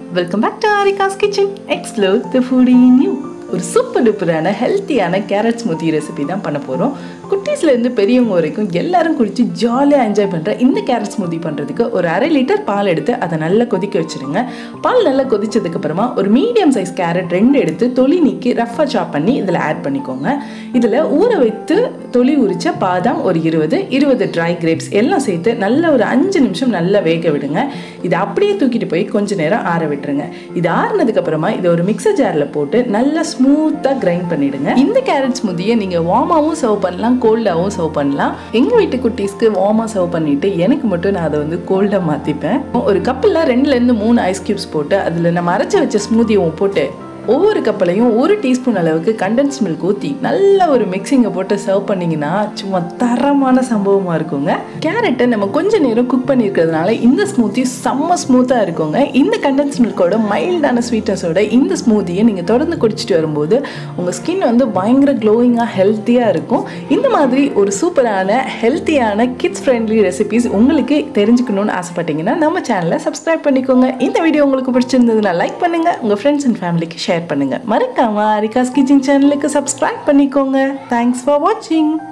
welcome back to Arika's kitchen explore the food in you ஒரு super டூப்பரான ஹெல்த்தியான carrot smoothie recipe தான் பண்ண போகிறோம் குட்டீஸ்லேருந்து பெரியவங்க வரைக்கும் எல்லாரும் குடிச்சு ஜாலியாக என்ஜாய் பண்ணுற இந்த கேரட் ஸ்மூத்தி பண்ணுறதுக்கு ஒரு அரை லிட்டர் பால் எடுத்து அதை நல்லா கொதிக்க வச்சுருங்க பால் நல்லா கொதிச்சதுக்கு அப்புறமா ஒரு மீடியம் சைஸ் கேரட் ரெண்டு எடுத்து தொலி நீக்கி ரஃபாக சாப் பண்ணி இதில் ஆட் பண்ணிக்கோங்க இதில் ஊற வைத்து தொலி உரிச்ச பாதாம் ஒரு இருபது இருபது ட்ரை கிரேப்ஸ் எல்லாம் சேர்த்து நல்ல ஒரு அஞ்சு நிமிஷம் நல்லா வேக விடுங்க இதை அப்படியே தூக்கிட்டு போய் கொஞ்ச நேரம் ஆற விட்டுருங்க இது ஆறுனதுக்கு அப்புறமா இதை ஒரு மிக்சர் ஜாரில் போட்டு நல்லா ஸ்மூத்தாக கிரைண்ட் பண்ணிடுங்க இந்த கேரட் ஸ்மூத்தியை நீங்கள் வார்மாவும் சர்வ் பண்ணலாம் கோல்டாகவும் சர்வ் பண்ணலாம் எங்கள் வீட்டு குட்டீஸ்க்கு வார்மாக சர்வ் பண்ணிட்டு எனக்கு மட்டும் நான் அதை வந்து கோல்டாக மாற்றிப்பேன் ஒரு கப்பில் ரெண்டுலேருந்து மூணு ஐஸ் கியூப்ஸ் போட்டு அதில் நம்ம அரைச்சி வச்ச ஸ்மூத்தியும் போட்டு ஒவ்வொரு கப்பலையும் ஒரு டீஸ்பூன் அளவுக்கு கண்டென்ஸ் மில்க் ஊற்றி நல்ல ஒரு மிக்சிங்கை போட்டு சர்வ் பண்ணிங்கன்னா சும்மா தரமான சம்பவமாக இருக்குங்க கேரட்டை நம்ம கொஞ்ச நேரம் குக் பண்ணியிருக்கிறதுனால இந்த ஸ்மூத்தி செம்ம ஸ்மூத்தாக இருக்குங்க இந்த கண்டென்ஸ் மில்கோட மைல்டான ஸ்வீட்னஸோட இந்த ஸ்மூத்தியை நீங்கள் தொடர்ந்து குடிச்சிட்டு வரும்போது உங்கள் ஸ்கின் வந்து பயங்கர க்ளோயிங்காக ஹெல்த்தியாக இருக்கும் இந்த மாதிரி ஒரு சூப்பரான ஹெல்த்தியான கிட்ஸ் ஃப்ரெண்ட்லி ரெசிபிஸ் உங்களுக்கு தெரிஞ்சுக்கணும்னு ஆசைப்பட்டீங்கன்னா நம்ம சேனலை சப்ஸ்கிரைப் பண்ணிக்கோங்க இந்த வீடியோ உங்களுக்கு பிடிச்சிருந்ததுன்னா லைக் பண்ணுங்கள் உங்கள் ஃப்ரெண்ட்ஸ் அண்ட் ஃபேமிலிக்கு ஷேர் பண்ணுங்கள் மறக்காம அரிகாஸ் கிச்சன் சேனலுக்கு சப்ஸ்கிரைப் பண்ணிக்கோங்க தேங்க்ஸ் ஃபார் வாட்சிங்